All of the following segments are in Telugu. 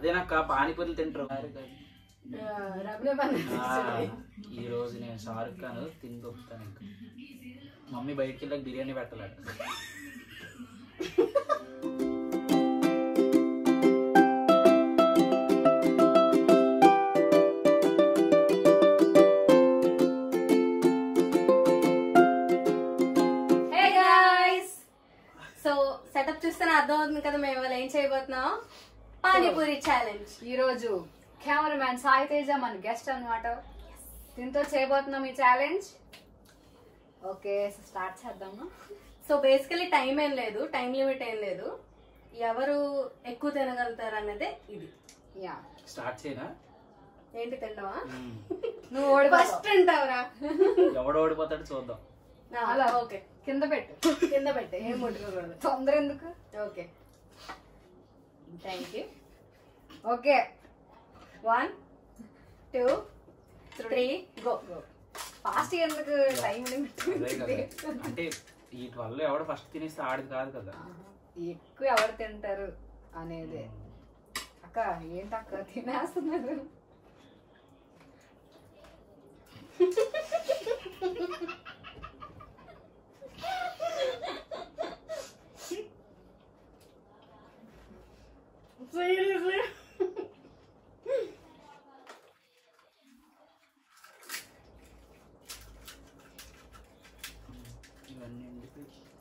అదేనక్క పానీపూరి తింటారు రమణ ఆ, ఈ రోజు నేను షారుఖ్ ఖాన్ తిని దొక్కుతాను ఇంకా మమ్మీ బయటికి వెళ్ళాక బిర్యానీ పెట్టలేడు హే గాయ్స్ సో సెటప్ చూస్తే అర్థం అవుతుంది కదా మేము ఇవాళ ఏం చేయబోతున్నాం పానీపూరి ఛాలెంజ్ ఈరోజు కెమెరామ్యాన్ సాయి తేజ మన గెస్ట్ అన్నమాట దీంతో చేయబోతున్నాం ఈ ఛాలెంజ్ ఓకే స్టార్ట్ చేద్దాము సో బేసికలీ టైం ఏం లేదు టైం లిమిట్ ఏం లేదు ఎవరు ఎక్కువ తినగలుగుతారు అన్నదే ఇది యా స్టార్ట్ చేయనా ఏంటి తింటావా మ్మ్. నువ్వు ఓడిపోతావు ఫస్ట్ తింటావురా ఎవడు ఓడిపోతాడు చూద్దాం అలా ఓకే కింద పెట్టు కింద పెట్టే ఏం ముట్టుకోకూడదు తొందర ఎందుకు okay thank you okay one two three go fast ఎందుకు టైం లిమిట్ అదే కదా అంటే వీటి వల్ల ఎవడు ఫస్ట్ తినేస్తే ఆడిది కాదు కదా ఎక్కువ ఎవరు తింటారు అనేది అక్క ఏంటి అక్క తినేస్తున్నారు Seriously? ఇవన్నీ ఎందుకు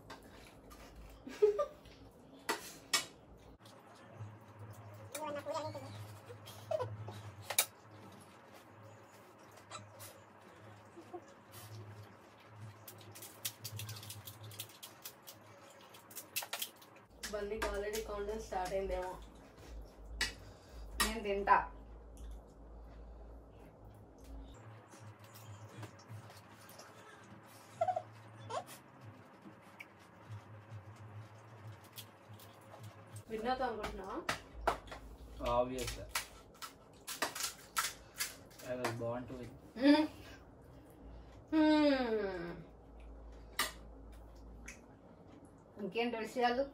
బండికి ఆల్రెడీ కౌంటర్ స్టార్ట్ అయిందేమో నేను తింటా విన్నాతో అనుకుంటున్నావా obvious I was born to win Hmm. ఇంకేంటి విషయాలు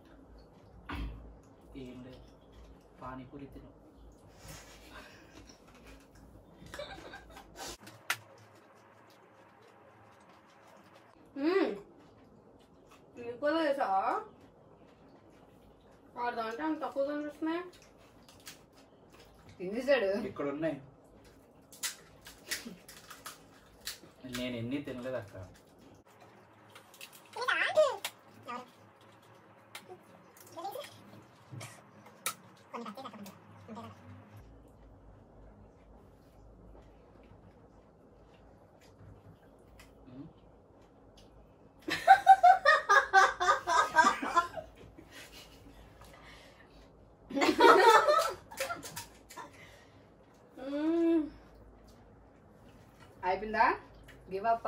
ఏం లేదు పానీపూరి తిను Hmm. నీకు తెలుసా ఆరు దాంట్లో అంత తక్కువ కనిపిస్తున్నాయి తినేసాడు ఇక్కడ ఉన్నాయి నేను ఎన్ని తినలేదు అక్క ఉమ్. Hmm. అయిపోయిందా give up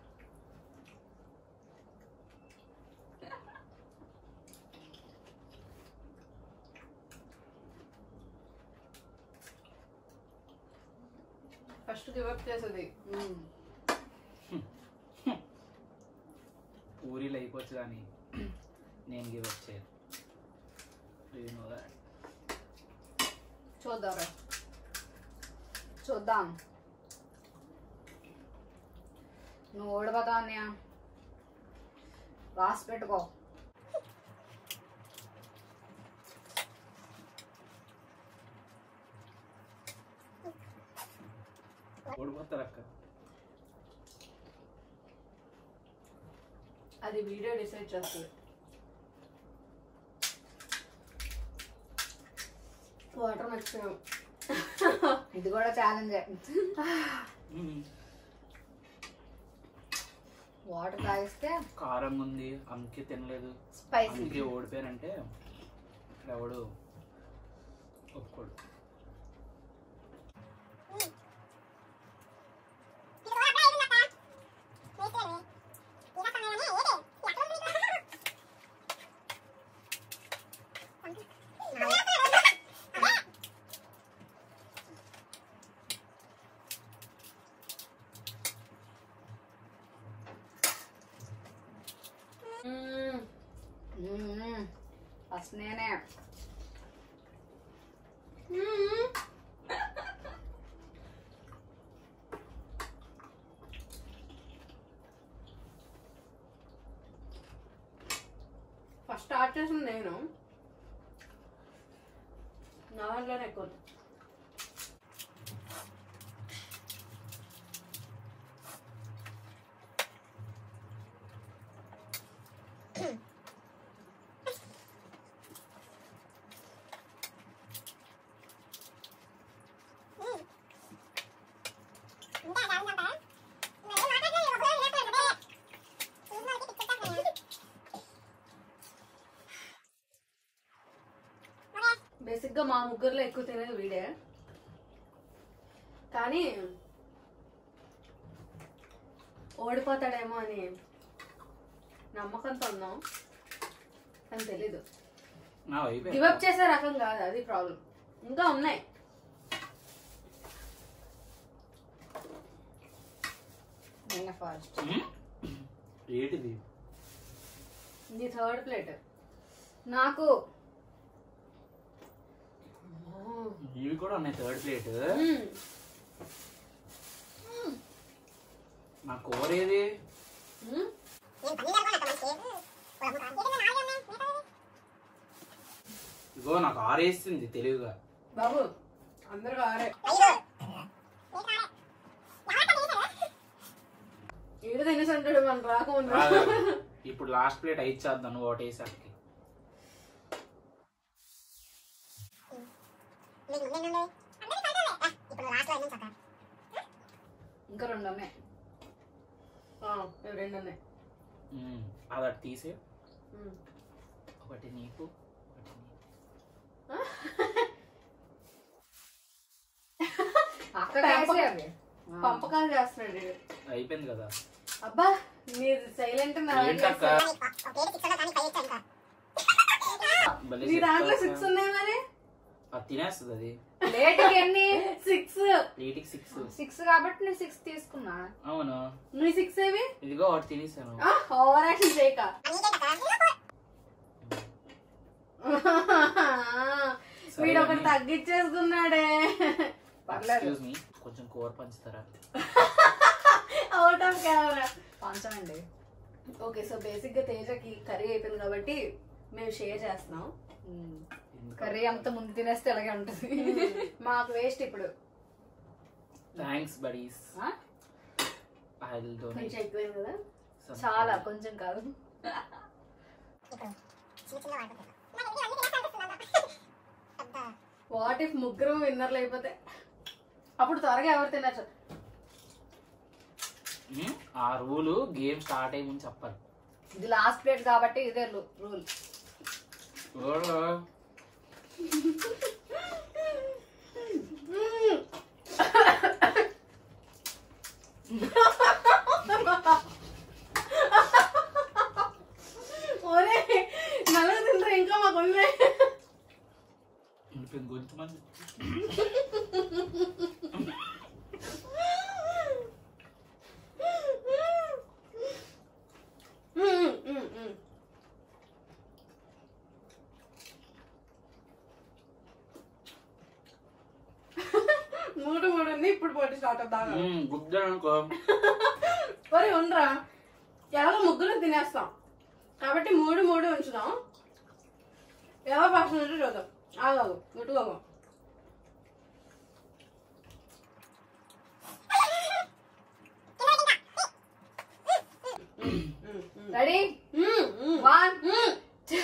first give up చేసేది పూరీలు అయిపోవచ్చు కానీ నేను గివ్ అప్ చేయను You know that. చూద్దాం చూద్దాం నువ్వు ఓడిపోతావు అన్నయ్య రాసి పెట్టుకో ఓడిపోతారు అక్క అది వీడియో డిసైడ్ చేస్తుంది వాటర్ మర్చిపోయాం ఇది కూడా ఛాలెంజ్ ఉమ్. వాటర్ తాగిస్తే కారంగా ఉంది అందుకే తినలేదు స్పైసీ అందుకే ఓడిపోయానంటే ఇక్కడ ఎవడు ఒప్పుకోడు ఫస్ట్ నేనే మ్మ్. స్టార్ట్ చేసింది నేను నా దాంట్లోనే ఎక్కువ ఉంది. బేసిక్గా మా ముగ్గురులో ఎక్కువ తినేది వీడే కానీ ఓడిపోతాడేమో అని నమ్మకంతో ఉన్నాం కానీ తెలీదు నా వైపు గివప్ చేసే రకం కాదు అది ప్రాబ్లం ఇంకా ఉన్నాయి నేను ఫస్ట్ ఉమ్? ఏంటిది నీ థర్డ్ ప్లేట్ నాకు ఇవి కూడా ఉన్నాయి థర్డ్ ప్లేట్ నా కూర ఏది ఇగో నాకు ఆరేస్తుంది తెలివిగా బాబు అందరూ ఆరే ఈడు తినేసి అంటాడు మన రాకముందు రాదు. ఇప్పుడు లాస్ట్ ప్లేట్ అయిచ్చేద్దాను ఓటేసరికి ఇంకా రెండు ఉన్నాయి ఆ, ఇవి రెండు ఉన్నాయి ఉమ్, అది అటు తీసే ఉమ్. ఒకటి నీకు ఒకటి నీకు. అక్కడ పెంపకం. వేసి అవి పంపకాలు చేస్తున్నాడు వీడు. అయిపోయింది కదా అబ్బా నీది సైలెంట్ ఏంటక్క భలే నీ దాంట్లో చెప్తావు సిక్స్ అక్క. ఉన్నాయి మరి అది తినేస్తుంది అది ప్లేట్కి ఎన్ని సిక్స్ ప్లేట్కి సిక్స్ సిక్స్ కాబట్టి నేను సిక్స్ తీసుకున్నా అవును నీ సిక్స్ ఏవి ఇదిగో ఒకటి తినేసాను ఓవర్ యాక్షన్ చేయక వీడు ఒకటి తగ్గించేసుకున్నాడే పర్లేదు ఎక్స్క్యూజ్ మీ కొంచెం కూర పంచుతారా అవుట్ ఆఫ్ కెమెరా పంచండి ఓకే సో బేసిక్ గా తేజకి కర్రీ అయిపోయింది కాబట్టి మేము షేర్ చేస్తున్నాం కర్రీ అంత ముందు తినేస్తే ఇలాగే ఉంటుంది మాకు వేస్ట్ ఇప్పుడు థ్యాంక్స్ బడీస్ ఆ? ఐ విల్ డోనేట్ కొంచెం ఎక్కువైంది కదా చాలా కొంచెం కాదు వాట్ ఇఫ్ ముగ్గురు విన్నర్లు అయిపోతే అప్పుడు త్వరగా ఎవరు తినచ్చు ఆ రూల్ గేమ్ స్టార్ట్ అయ్యి ముందు చెప్పాలి ఇది లాస్ట్ ప్లేట్ కాబట్టి ఇదే రూల్ ఓరే నలుగు తింటారు ఇంకా మాకు ఉన్నాయి ఇప్పుడు గొంతు మంది మ్మ్, మ్మ్, మ్మ్. మూడు మూడు ఉంది ఇప్పుడు పోటీ స్టార్ట్ అవుతాను గుద్దా అనుకో మరి ఉండరా ఎలాగో ముగ్గురు తినేస్తాం కాబట్టి మూడు మూడు ఉంచుదాం ఎలా ఫస్ట్ నుంచి చూద్దాం ఆగాగు ముట్టుకోకు రెడీ మ్మ్, మ్మ్. వన్ మ్మ్. Two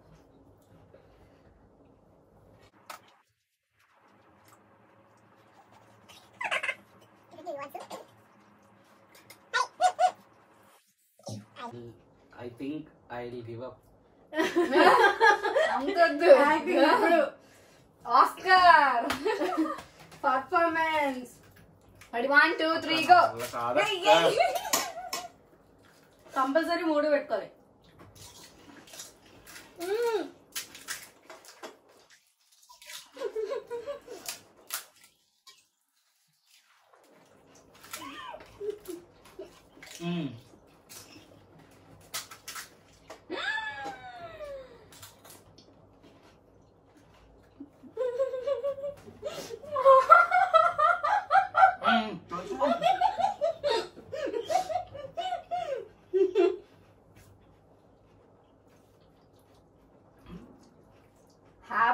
I think I will give up అంతొద్దు Acting ఇప్పుడు Oscar performance ready one two three go compulsory మూడు పెట్టుకోవాలి మ్మ్.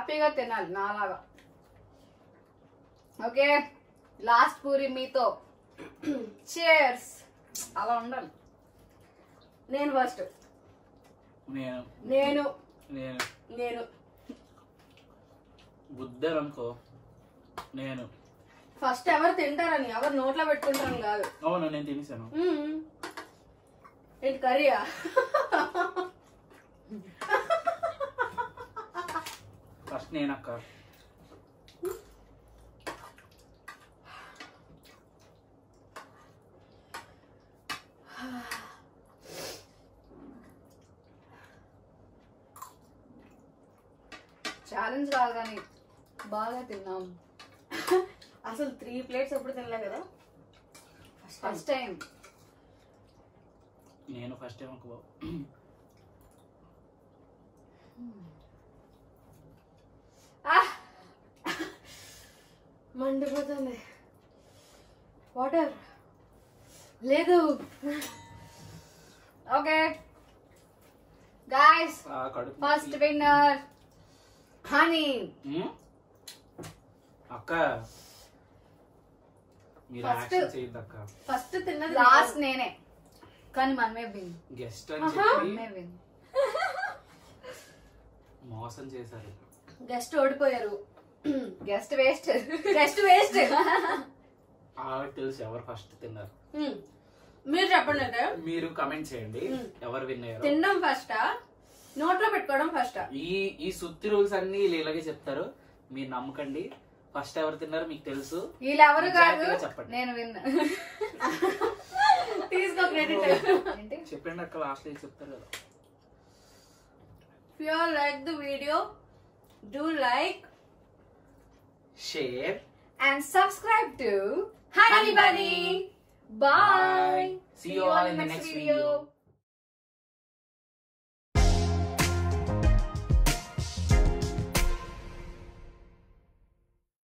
హ్యాపీగా తినాలి నాలాగా ఓకే లాస్ట్ పూరి మీతో చేర్స్ అలా ఉండాలి నేను ఫస్ట్ నేను నేను నేను నేను బుద్ధని అనుకో నేను ఫస్ట్ ఎవరు తింటారని ఎవరు నోట్లో పెట్టుకుంటారని కాదు అవును నేను తినేసాను మ్మ్. ఏంటి కర్రీయా ఫస్ట్ నేను అక్క ఛాలెంజ్ కాదు కానీ బాగా తిన్నాం అసలు త్రీ ప్లేట్స్ ఎప్పుడు తినలే కదా ఫస్ట్ టైం నేను ఫస్ట్ టైం ఒక మండిపోతుంది వాటర్ లేదు ఓకే గాయస్ ఆ కడుపు ఫస్ట్ విన్నర్ హనీ ఉమ్? అక్క మీరు First- యాక్షన్ చేయద్దు అక్క ఫస్ట్ తిన్నది లాస్ట్ నేనే కానీ మనమే విన్ గెస్ట్ అని చెప్పి మనమే విన్ మోసం చేశారు గెస్ట్ ఓడిపోయారు గెస్ట్ వేస్ట్ గెస్ట్ వేస్ట్ ఆవిడ తెలుసు ఎవరు ఫస్ట్ తిన్నారు మీరు చెప్పండి అయితే మీరు కమెంట్ చేయండి ఉమ్. ఎవరు విన్ అయ్యారు తినడం ఫస్టా నోట్లో పెట్టుకోవడం ఫస్టా ఈ ఈ సుత్తి రూల్స్ అన్ని వీళ్ళు ఇలాగే చెప్తారు మీరు నమ్మకండి ఫస్ట్ ఎవరు తిన్నారో మీకు తెలుసు వీళ్ళెవరు కాదు Exactly గా చెప్పండి. నేను విన్ తీసుకో క్రెడిట్ ఏంటి చెప్పండి అక్క లాస్ట్ చెప్తారు కదా If you all like the video, do like. Share and subscribe to Honey Bunny. Bye. See you all in the next video.